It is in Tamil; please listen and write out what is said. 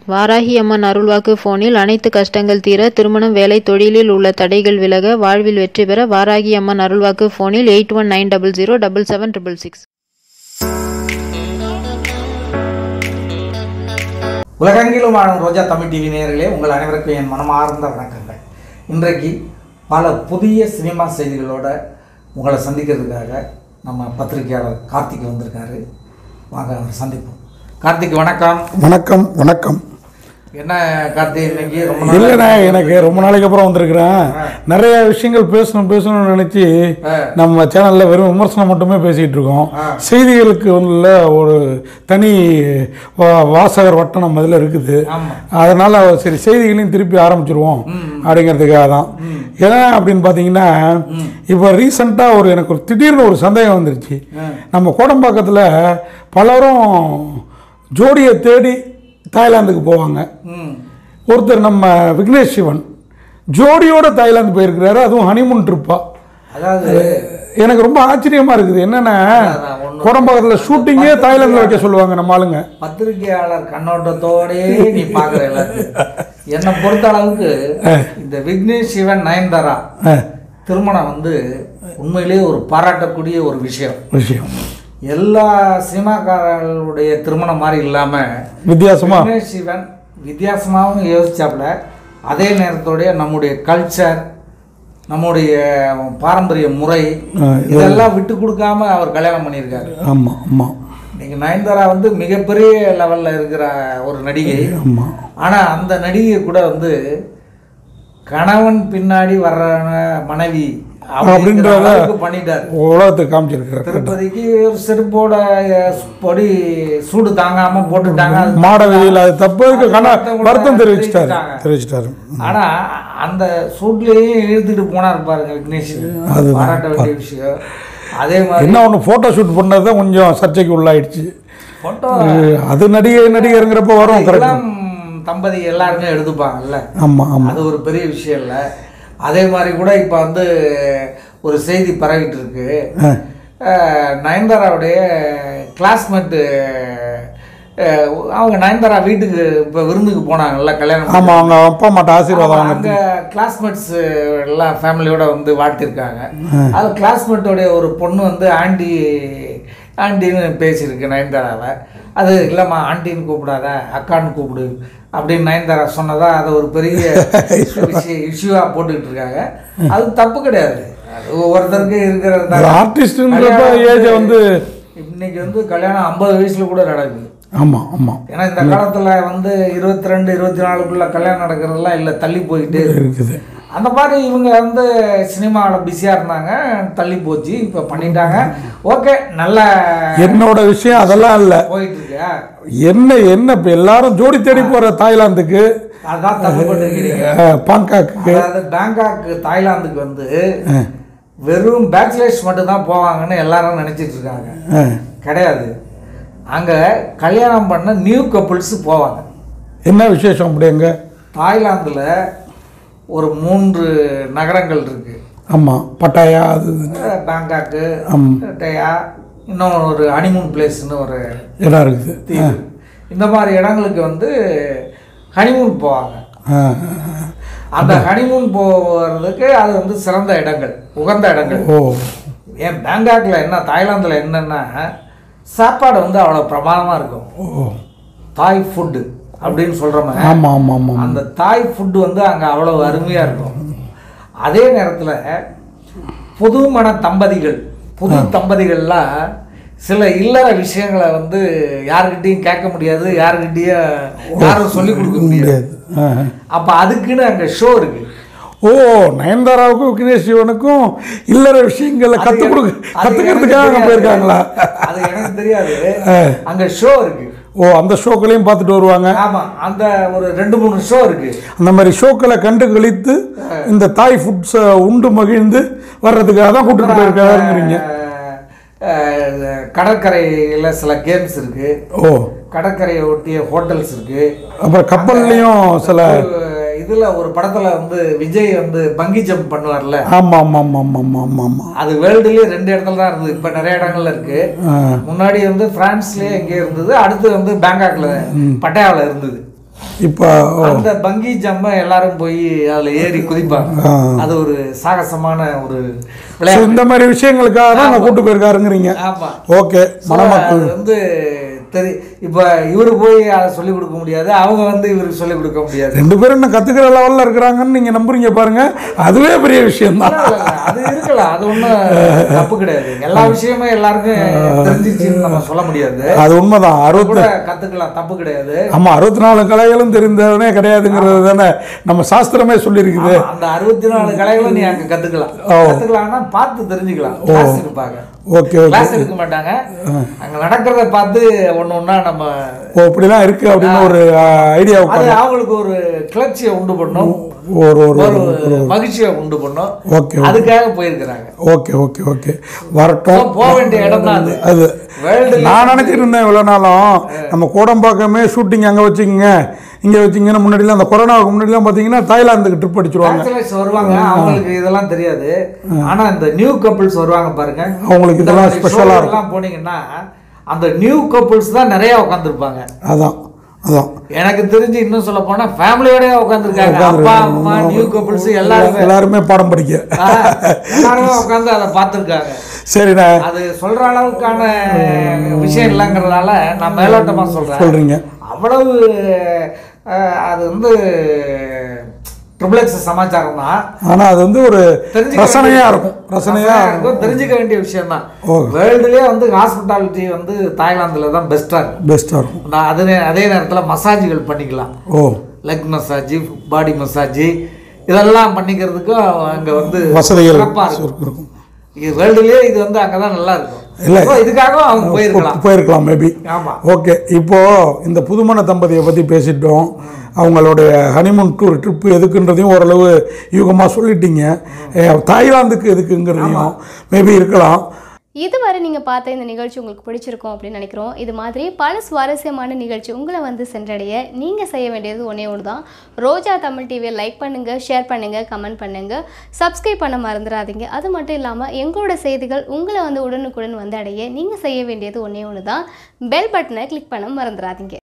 வாராகி அம்மன் அருள்வாக்கு போனில் அனைத்து கஷ்டங்கள் தீர திருமணம் வேலை தொழிலில் உள்ள தடைகள் விலக வாழ்வில் வெற்றி பெற வாராகி அம்மன் அருள்வாக்கு போனில் eight one nine double zero double seven triple six உலகெங்கிலும் வாழும் ரோஜா தமிழ் டிவி நேயர்களே உங்கள் அனைவருக்கும் என் மனமார்ந்த வணக்கங்கள் இன்றைக்கு பல புதிய சினிமா செய்திகளோட உங்களை சந்திக்கிறதுக்காக நம்ம பத்திரிகையாளர் கார்த்திக் வந்திருக்காரு வாங்க அவர் சந்திப்போம் கார்த்திக் வணக்கம் வணக்கம் வணக்கம் என்ன கார்த்திக் இன்னைக்கு ரொம்ப நாள் இல்லைண்ணே எனக்கு ரொம்ப நாளைக்கு அப்புறம் வந்திருக்கிறேன் நிறைய விஷயங்கள் பேசணும் பேசணும்னு நினச்சி நம்ம சேனலில் வெறும் விமர்சனம் மட்டுமே பேசிகிட்டு இருக்கோம் செய்திகளுக்கு உள்ள ஒரு தனி வா- வாசகர் வட்டம் நம்ம இதில் இருக்குது ஆமா அதனால் சரி செய்திகளையும் திருப்பி ஆரம்பிச்சிருவோம் அப்படிங்கிறதுக்காக தான் ஏன்னா அப்படின்னு பார்த்தீங்கன்னா இப்போ ரீசண்டாக ஒரு எனக்கு ஒரு திடீர்னு ஒரு சந்தேகம் வந்துருச்சு நம்ம கோடம்பாக்கத்தில் பலரும் ஜோடியை தேடி தாய்லாந்துக்கு போவாங்க ம் ஒருத்தர் நம்ம விக்னேஷ் சிவன் ஜோடியோட தாய்லாந்து போயிருக்கிறாரு அதுவும் ஹனிமூன் ட்ரிப்பா அதாவது எனக்கு ரொம்ப ஆச்சரியமா இருக்குது என்னன்னா அதான் ஒண்ணு. கோடம்பாக்கத்தில் ஷூட்டிங்கே தாய்லாந்தில் வைக்க சொல்லுவாங்க நம்ம ஆளுங்க பத்திரிகையாளர் கண்ணோட்டத்தோடே நீ பார்க்குற எல்லாத்தையும் என்னை பொறுத்த அளவுக்கு இந்த விக்னேஷ் சிவன் நயன்தாரா ஆ, திருமணம் வந்து உண்மையிலேயே ஒரு பாராட்டக்கூடிய ஒரு விஷயம் விஷயம் எல்லா சினிமாக்காரர்களுடைய திருமணம் மாதிரி இல்லாம வித்தியாசமா விக்னேஷ் சிவன் வித்தியாசமாகவும் யோசிச்சாப்புல அதே நேரத்தோடைய நம்முடைய கல்ச்சர் நம்முடைய பாரம்பரிய முறை ஆ, இதெல்லாம் விட்டு கொடுக்காம அவர் கல்யாணம் பண்ணியிருக்காரு ஆமாம் ஆமாம் இன்னைக்கு நயன்தாரா வந்து மிகப்பெரிய லெவல்ல இருக்கிற ஒரு நடிகை ஆமாம் ஆனா அந்த நடிகை கூட வந்து கணவன் பின்னாடி வர்ற மனைவி அப்படின்ற அப்படின்றத அளவுக்கு பண்ணிட்டாரு உலகத்துக்கு காமிச்சிருக்கிறார் திருப்பதிக்கு ஒரு செருப்போட அஹ், பொடி சூடு தாங்காம போட்டுட்டாங்க அது மாட வெளியில் அது தப்பு கண்ணா வருத்தம் வருத்தம் தெரிவிச்சிட்டாரு தெரிவிச்சிட்டாங்க. தெரிவிச்சிட்டாரு ஆனா அந்த சூட்லயும் இழுத்துட்டு போனார் பாருங்க விக்னேஷ் அதுதான். பாராட்ட வேண்டிய விஷயம் அதே மாதிரி என்ன ஒன்று ஃபோட்டோ ஷூட் பண்ணது தான் கொஞ்சம் சர்ச்சைக்கு உள்ளாயிடுச்சு போட்டோ அது நடிகை நடிகருங்கிறப்ப வரும் கரெக்ட் இளம் தம்பதி எல்லாருமே எடுத்துப்பாங்கல்ல ஆமாம் ஆமாம் அது ஒரு பெரிய விஷயம் இல்லை அதே மாதிரி கூட இப்போ வந்து ஒரு செய்தி பரவிட்டு இருக்கு அஹ், நயன்தாராவுடைய கிளாஸ்மேட்டு அவங்க நயன்தாரா வீட்டுக்கு இப்போ விருந்துக்கு போனாங்கல்ல கல்யாணம் பண்ணி. ஆமாம் அவங்க அப்பா அம்மாட்ட ஆசீர்வாதம் ஆமா, வாங்க அங்க கிளாஸ்மேட்ஸ் எல்லாம் ஃபேமிலியோட வந்து வாழ்த்திருக்காங்க அது கிளாஸ்மேட்டோடைய ஒரு பொண்ணு வந்து ஆண்டி ஆண்டின்னு பேசியிருக்கு நயன்தாராவை அது இல்லைம்மா ஆண்டின்னு கூப்பிடாத அக்கான்னு கூப்பிடு அப்படின்னு நயன்தாரா சொன்னதா அதை ஒரு பெரிய விஷயம் இஷ்யூவாக போட்டுக்கிட்டு இருக்காங்க அது தப்பு கிடையாது அது ஒவ்வொருத்தருக்கு இருக்கிறது ஆர்டிஸ்ட்ன்றப்ப ஏஜை வந்து இன்னைக்கு வந்து கல்யாணம் ஐம்பது வயசுல கூட நடக்குது ஆமாம் ஆமாம் ஏன்னா இந்த காலத்துல வந்து இருபத்தி ரெண்டு இருபத்தி நாலுக்குள்ள கல்யாணம் நடக்கிறதெல்லாம் இல்லை தள்ளி போயிட்டு இருக்கு. இருக்குது அந்த மாதிரி இவங்க வந்து சினிமாவில் பிஸியாக இருந்தாங்க தள்ளி போச்சு இப்போ பண்ணிட்டாங்க ஓகே நல்ல என்னோட விஷயம் அதெல்லாம் இல்லை போயிட்டு இருக்கு என்ன என்ன இப்போ எல்லாரும் ஜோடி தேடி போகிற தாய்லாந்துக்கு அதான் தப்பு பண்ணிருக்கீங்க அஹ், பாங்காக்கு அதாவது பேங்காக் தாய்லாந்துக்கு வந்து வெறும் பேச்சுலர்ஸ் மட்டும்தான் போவாங்கன்னு எல்லாரும் நினைச்சிட்டு இருக்காங்க அஹ், கிடையாது அங்கே கல்யாணம் பண்ண நியூ கப்புள்ஸ் போவாங்க என்ன விசேஷம் அப்படி அங்கே தாய்லாந்தில் ஒரு மூன்று நகரங்கள் இருக்கு ஆமாம் பட்டாயா அது இதுன்னு அஹ் பேங்காக்கு ஆம். டயா இன்னும் ஒரு ஹனிமூன் பிளேஸ்னு ஒரு இடம் இருக்குது தீவு இந்த மாதிரி இடங்களுக்கு வந்து ஹனிமூன் போவாங்க அஹ், அந்த ஹனிமூன் போகிறதுக்கு அது வந்து சிறந்த இடங்கள் உகந்த இடங்கள் ஓ ஏன் பேங்காக்ல என்ன தாய்லாந்தில் என்னன்னா சாப்பாடு வந்து அவ்வளோ பிரமாதமாக இருக்கும் ஓ தாய் ஃபுட்டு அப்படின்னு சொல்கிறோமே ஆமாம் ஆமாம் ஆமாம் அந்த தாய் ஃபுட்டு வந்து அங்கே அவ்வளோ அருமையாக இருக்கும் அதே நேரத்தில் புதுமண தம்பதிகள் புது தம்பதிகள்லாம் சில இல்லற விஷயங்களை வந்து யாருக்கிட்டையும் கேட்க முடியாது யாருக்கிட்டையும் யாரும் சொல்லிக் கொடுக்க முடியாது முடியாது அஹ். அப்போ அதுக்குன்னு அங்கே ஷோ இருக்கு ஓ நயன்தாராவுக்கும் விக்னேஷ் சிவனுக்கும் இல்லற விஷயங்களை கற்றுக் கொடுக்க அது கற்றுக்கிறதுக்காக எனக்கு அங்கே போயிருக்காங்களா தெரியாது. அது எனக்கு தெரியாது அங்கே ஷோ இருக்கு ஓ அந்த ஷோக்களையும் பார்த்துட்டு வருவாங்க ஆமா அந்த ஒரு ரெண்டு மூணு ஷோ இருக்கு அந்த மாதிரி ஷோக்களை கண்டு கழித்து இந்த தாய் ஃபுட்ஸை உண்டு மகிழ்ந்து வர்றதுக்காக தான் கூட்டிட்டு போயிருக்காருங்கிறீங்க அஹ், கடற்கரையில் சில கேம்ஸ் இருக்கு ஓ கடற்கரையை ஒட்டிய ஹோட்டல்ஸ் இருக்கு அப்புறம் கப்பல்லையும் சில ஒரு இதுல ஒரு படத்துல வந்து விஜய் வந்து பங்கி ஜம்ப் பண்ணுவார்ல ஆமாம் ஆமாம் ஆமாம் ஆமாம் ஆமாம் ஆமாம் அது வேர்ல்டுலயே ரெண்டு இடத்துல தான் இருந்தது இப்ப நிறைய இடங்கள்ல இருக்கு ஆ முன்னாடி வந்து பிரான்ஸ்லயே எங்கே இருந்தது அடுத்து வந்து பேங்காக்ல பட்டாயாவில் இருந்தது இப்போ அந்த பங்கி ஜம்ம எல்லாரும் போய் அதுல ஏறி குதிப்பாங்க அது ஒரு சாகசமான ஒரு ஸோ விளையாட்டு இந்த மாதிரி விஷயங்களுக்காக தான் அங்கே கூட்டு போயிருக்காருங்கிறீங்க ஆமா ஓகே மணமக்கள் அது வந்து தெரி இப்போ இவரு போய் அதை சொல்லிக் கொடுக்க முடியாது அவங்க வந்து இவருக்கு சொல்லிக் கொடுக்க முடியாது ரெண்டு பேரும் இன்னும் கற்றுக்கிற லெவலில் இருக்கிறாங்கன்னு நீங்கள் நம்புறீங்க பாருங்க அதுவே பெரிய விஷயம்தான் இல்ல, இல்ல, இல்ல. அது இருக்கலாம் அது ஒன்றும் தப்பு கிடையாது எல்லா விஷயமும் எல்லாருக்கும் தெரிஞ்சிச்சுன்னு நம்ம சொல்ல முடியாது அது உண்மைதான் அறுபத்தி கூட கத்துக்கலாம் தப்பு கிடையாது ஆமாம் அறுபத்தி நாலு கலைகளும் தெரிந்தவனே கிடையாதுங்கிறது தானே நம்ம சாஸ்திரமே சொல்லியிருக்குது ஆமா, அந்த அறுபத்தி நாலு கலைகளும் நீ அங்க கத்துக்கலாம் கத்துக்கலாம்னா பார்த்து தெரிஞ்சுக்கலாம் கிளாஸ் இருப்பாங்க ஓகே ஓகே கிளாஸ் எடுக்க மாட்டாங்க அங்க நடக்கிறத பார்த்து ஒண்ணு ஒண்ணா நம்ம ஓ இப்படிலாம் இருக்குது அப்படின்னு ஒரு ஐடியா அது அவங்களுக்கு ஒரு கிளர்ச்சியை உண்டு பண்ணும் ஒரு ஒரு ஒரு மகிழ்ச்சியை உண்டு பண்ணும் ஓகே அதுக்காக போயிருக்கிறாங்க ஓகே ஓகே ஓகே வரட்டும் போக வேண்டிய இடம் தான் அது அது வேர்ல்டு நான் நினச்சிட்டு இருந்தேன் இவ்வளோ நாளும் நம்ம கோடம்பாக்கமே ஷூட்டிங் அங்கே வச்சுக்கோங்க இங்கே வச்சிங்கன்னா முன்னாடிலாம் அந்த கொரோனாவுக்கு முன்னாடிலாம் பார்த்தீங்கன்னா தாய்லாந்துக்கு ட்ரிப் அடிச்சிருவாங்க பேச்சுலர்ஸ் வருவாங்க அவங்களுக்கு இதெல்லாம் தெரியாது ஆனா இந்த நியூ கப்பிள்ஸ் வருவாங்க பாருங்க அவங்களுக்கு இந்த இதெல்லாம் மாதிரி ஸ்பெஷலாக show இருக்கும் எல்லாம் போனீங்கன்னா அந்த நியூ கப்பிள்ஸ் தான் நிறைய உட்காந்துருப்பாங்க அதான் அதான் எனக்கு தெரிஞ்சு இன்னும் சொல்ல போனா ஃபேமிலியோடய உட்காந்துருக்காங்க அப்பா அம்மா நியூ கப்பிள்ஸ் எல்லாருமே எல்லாருமே பாடம் படிக்க ஆ, எல்லாருமே உட்காந்து அதை பார்த்துருக்காங்க சரிண்ணே அது சொல்ற அளவுக்கான விஷயம் இல்லைங்கிறதால நான் மேலோட்டமா சொல்றேன் சொல்கிறீங்க அவ்வளவு அஹ், அது வந்து ட்ரிபிள் எக்ஸ் சமாச்சாரம் தான் ஆனால் அது வந்து ஒரு தெரிஞ்சுக்க ரசனையாக வேண்டிய- இருக்கும் ரசனையாக ரசனையா இருக்கும் தெரிஞ்சுக்க வேண்டிய விஷயம் தான் ஓ. வேர்ல்டுலேயே வந்து ஹாஸ்பிட்டாலிட்டி வந்து தாய்லாந்துல தான் பெஸ்ட்டாக இருக்கும் பெஸ்ட்டாக இருக்கும் நான் அதே அதே நேரத்தில் மசாஜ்கள் பண்ணிக்கலாம் ஓ லெக் மசாஜ் பாடி மசாஜ் இதெல்லாம் பண்ணிக்கிறதுக்கும் அங்கே வந்து வசதிகள் சிறப்பாக இருக்கும் இருக்கும் இது வேர்ல்டுலேயே இது வந்து அங்கே தான் நல்லா இருக்கும் இல்ல. So, இதுக்காகவும் அவங்க போயிருக்கலாம் போயிருக்கலாம் மேபி ஆமா ஓகே இப்போ இந்த புதுமண தம்பதியை பற்றி பேசிட்டோம் அவங்களுடைய ஹனிமூன் டூர் ட்ரிப்பு எதுக்குன்றதையும் ஓரளவு யூகமாக சொல்லிட்டீங்க அஹ் தாய்லாந்துக்கு எதுக்குங்கிறதையும் மேபி இருக்கலாம் இதுவரை நீங்கள் பார்த்த இந்த நிகழ்ச்சி உங்களுக்கு பிடிச்சிருக்கும் அப்படின்னு நினைக்கிறோம் இது மாதிரி பல சுவாரஸ்யமான நிகழ்ச்சி உங்களை வந்து சென்றடைய நீங்கள் செய்ய வேண்டியது ஒன்றே ஒன்று தான் ரோஜா தமிழ் டிவியை லைக் பண்ணுங்கள் ஷேர் பண்ணுங்கள் கமெண்ட் பண்ணுங்கள் சப்ஸ்கிரைப் பண்ண மறந்துடாதீங்க அது மட்டும் இல்லாமல் எங்களோட செய்திகள் உங்களை வந்து உடனுக்குடன் வந்து அடைய நீங்கள் செய்ய வேண்டியது ஒன்றே ஒன்று தான் பெல் பட்டனை கிளிக் பண்ண மறந்துடாதீங்க